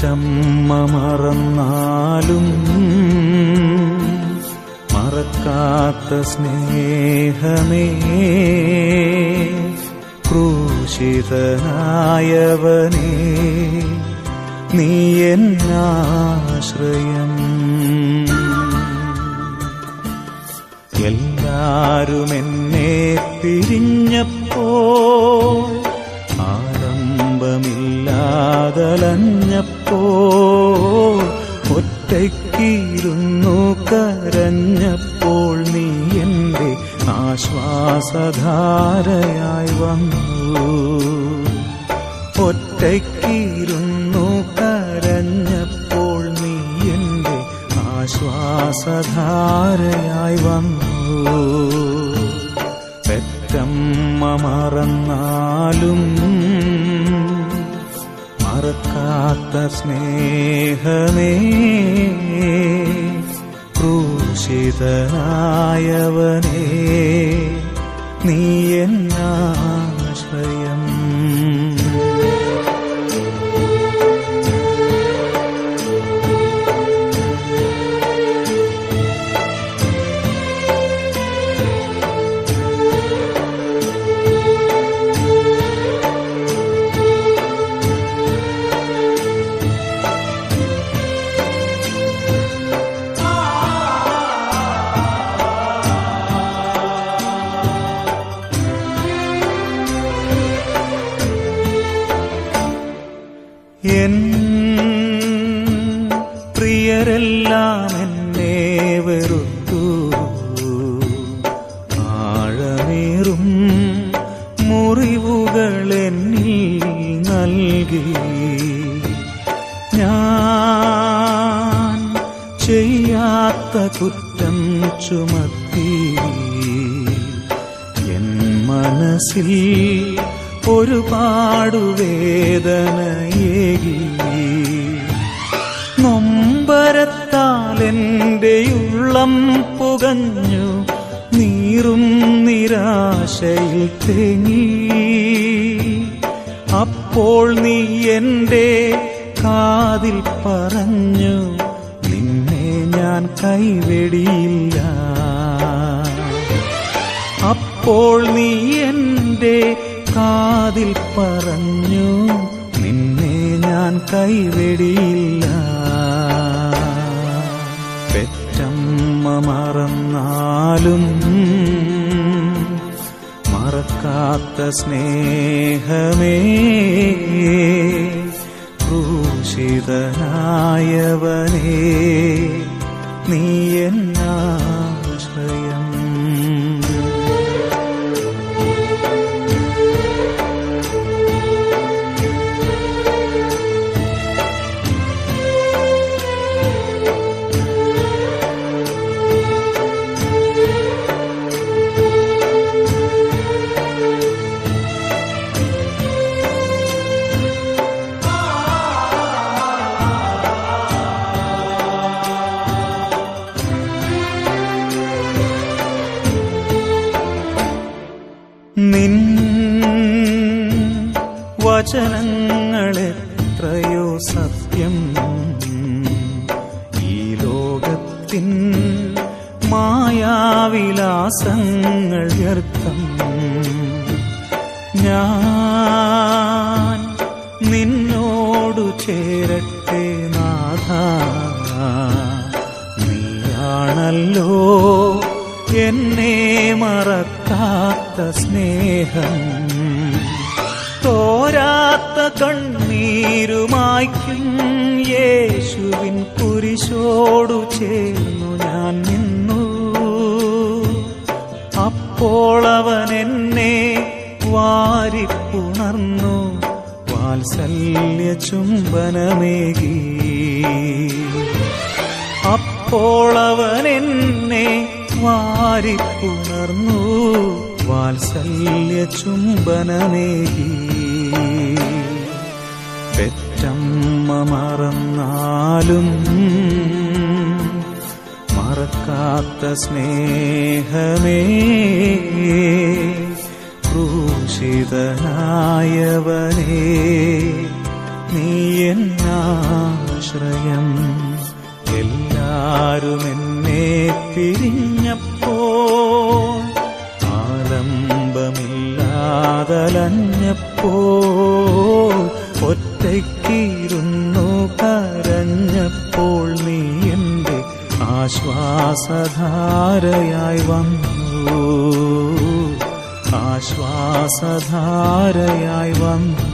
പെറ്റമ്മ മറന്നാലും മറക്കാത്ത സ്നേഹമേ ക്രൂശിതനായവനേ നീ എന്നാശ്രയം എല്ലാരും എന്നെ പിരിഞ്ഞപ്പോ ആരംഭമില്ലാതലഞ്ഞപ്പോ ഒറ്റയ്ക്കിരുന്നു കരഞ്ഞപ്പോൾ നീ എന്റെ ആശ്വാസധാരയായി വന്നു ഒറ്റയ്ക്കിരുന്നു കരഞ്ഞപ്പോൾ നീ എന്റെ ആശ്വാസധാരയായി വന്നു പെറ്റമ്മ മറന്നാലും മറക്കാത്ത സ്നേഹമേ ക്രൂശിതനായവനേ നീ എന്നാശ്രയം എൻ പ്രിയരെല്ലാം എന്നെ വെറുത്തു ആഴമേറും മുറിവുകൾ എന്നിൽ നൽകി ഞാൻ ചെയ്യാത്ത കുറ്റം ചുമത്തി എൻ മനസ്സിൽ ഒരുപാടു വേദനയേകി നൊമ്പരത്താൽ എൻ്റെ ഉള്ളം പുകഞ്ഞു നീറും നിരാശയിൽ തേങ്ങി അപ്പോൾ നീ എൻ്റെ കാതിൽ പറഞ്ഞു നിന്നെ ഞാൻ കൈവെടിയില്ല അപ്പോൾ നീ എൻ്റെ കാതിൽ പറഞ്ഞു നിന്നെ ഞാൻ കൈവെടിയില്ല പെറ്റമ്മ മറന്നാലും മറക്കാത്ത സ്നേഹമേ ക്രൂശിതനായവനേ നീ എന്നാശ്രയം നിൻ വചനങ്ങളെത്രയോ സത്യം ഈ ലോകത്തിൻ മായാവിലാസങ്ങൾ വ്യർത്ഥം ഞാൻ നിന്നോടു ചേരട്ടെ നാഥ നീയാണല്ലോ എന്നെ മറക്കാത്ത സ്നേഹം തോരാത്ത കണ്ണീരുമായ്ക്കും യേശുവിൻ കുരിശോടു ചേർന്നു ഞാൻ നിന്നു അപ്പോൾ അവൻ എന്നെ വാരിപ്പുണർന്നു വാത്സല്യ ചുംബനമേകി അപ്പോൾ അവൻ എന്നെ വാരിപ്പുണർന്നു വാത്സല്യ ചുംബനമേകി പെറ്റമ്മ മറന്നാലും മറക്കാത്ത സ്നേഹമേ ക്രൂശിതനായവനേ നീ എന്നാ ആശ്രയം എല്ലാരും എന്നെ പിരിഞ്ഞപ്പോൾ ആലംബമില്ലാതലഞ്ഞപ്പോൾ ഒറ്റയ്ക്കിരുന്നു കരഞ്ഞപ്പോൾ നീ എന്റെ ആശ്വാസധാരയായി വന്നു ആശ്വാസധാരയായി വന്നു